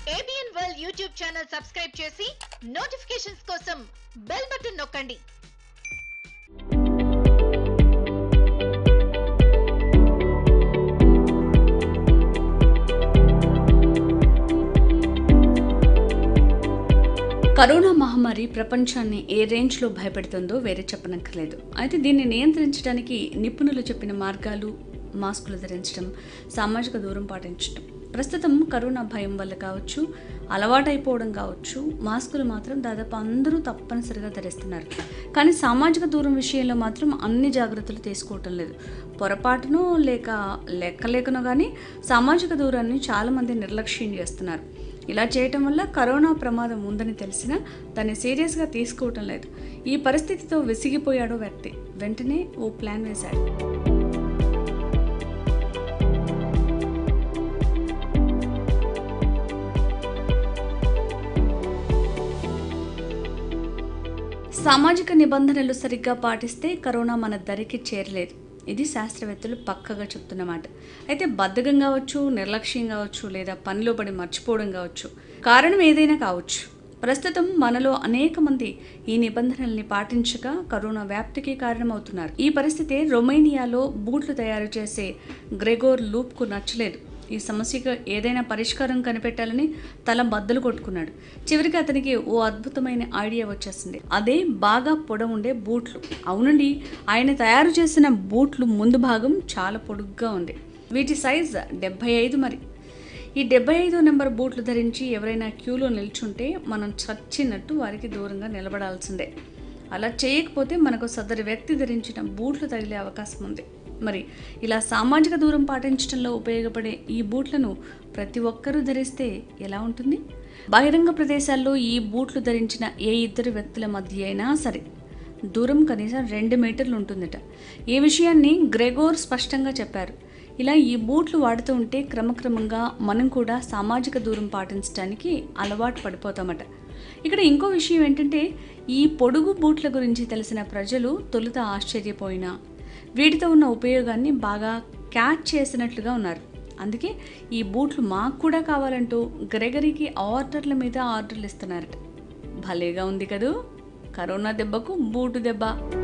ABN world YouTube channel subscribe చేసి notifications కోసం bell button నొక్కండి కరోనా మహమ్మారి ప్రపంచాన్ని ఏ రేంజ్లో భయపెడుతుందో వేరే చెప్పనక్కర్లేదు అయితే దీన్ని నియంత్రించడానికి నిపుణులు చెప్పిన మార్గాలు మాస్కులు ధరించడం సామాజిక దూరం పాటించడం ప్రస్తుతం కరోనా భయం వల్ల కావచ్చు అలవాటైపోవడం కావచ్చు మాస్కులు మాత్రం దాదాపు అందరూ తప్పనిసరిగా ధరిస్తున్నారు కానీ సామాజిక దూరం విషయంలో మాత్రం అన్ని జాగ్రత్తలు తీసుకోవటం లేదు పొరపాటునో లేక లెక్కలేకనో కానీ సామాజిక దూరాన్ని చాలామంది నిర్లక్ష్యం చేస్తున్నారు ఇలా చేయటం వల్ల కరోనా ప్రమాదం ఉందని తెలిసినా దాన్ని సీరియస్గా తీసుకోవటం లేదు ఈ పరిస్థితితో విసిగిపోయాడో వ్యక్తి వెంటనే ఓ ప్లాన్ వేశాడు సామాజిక నిబంధనలు సరిగ్గా పాటిస్తే కరోనా మన దరికి చేరలేదు ఇది శాస్త్రవేత్తలు పక్కగా చెప్తున్నమాట అయితే బద్ధకం కావచ్చు నిర్లక్ష్యం కావచ్చు లేదా పనిలో పడి మర్చిపోవడం కావచ్చు కారణం ఏదైనా కావచ్చు ప్రస్తుతం మనలో అనేక మంది ఈ నిబంధనల్ని పాటించక కరోనా వ్యాప్తికి కారణమవుతున్నారు ఈ పరిస్థితి రొమేనియాలో బూట్లు తయారు చేసే గ్రెగోర్ లూప్కు నచ్చలేదు ఈ సమస్యకు ఏదైనా పరిష్కారం కనిపెట్టాలని తల బద్దలు కొట్టుకున్నాడు చివరికి అతనికి ఓ అద్భుతమైన ఐడియా వచ్చేసింది అదే బాగా పొడవుండే బూట్లు అవునండి ఆయన తయారు చేసిన బూట్లు ముందు భాగం చాలా పొడుగ్గా ఉంది వీటి సైజ్ డెబ్బై ఐదు మరి ఈ డెబ్బై ఐదో నెంబర్ బూట్లు ధరించి ఎవరైనా క్యూలో నిల్చుంటే మనం చచ్చినట్టు వారికి దూరంగా నిలబడాల్సిందే అలా చేయకపోతే మనకు సదరు వ్యక్తి ధరించిన బూట్లు తగిలే అవకాశం ఉంది మరి ఇలా సామాజిక దూరం పాటించడంలో ఉపయోగపడే ఈ బూట్లను ప్రతి ఒక్కరూ ధరిస్తే ఎలా ఉంటుంది బహిరంగ ప్రదేశాల్లో ఈ బూట్లు ధరించిన ఏ ఇద్దరు వ్యక్తుల మధ్య అయినా సరే దూరం కనీసం రెండు మీటర్లు ఉంటుందట ఈ విషయాన్ని గ్రెగోర్ స్పష్టంగా చెప్పారు ఇలా ఈ బూట్లు వాడుతూ ఉంటే క్రమక్రమంగా మనం కూడా సామాజిక దూరం పాటించడానికి అలవాటు పడిపోతామట ఇక్కడ ఇంకో విషయం ఏంటంటే ఈ పొడుగు బూట్ల గురించి తెలిసిన ప్రజలు తొలుత ఆశ్చర్యపోయినా వీటితో ఉన్న ఉపయోగాన్ని బాగా క్యాచ్ చేసినట్లుగా ఉన్నారు అందుకే ఈ బూట్లు మాకు కూడా కావాలంటూ గ్రెగరీకి ఆర్డర్ల మీద ఆర్డర్లు ఇస్తున్నారట భలేగా ఉంది కదూ కరోనా దెబ్బకు బూటు దెబ్బ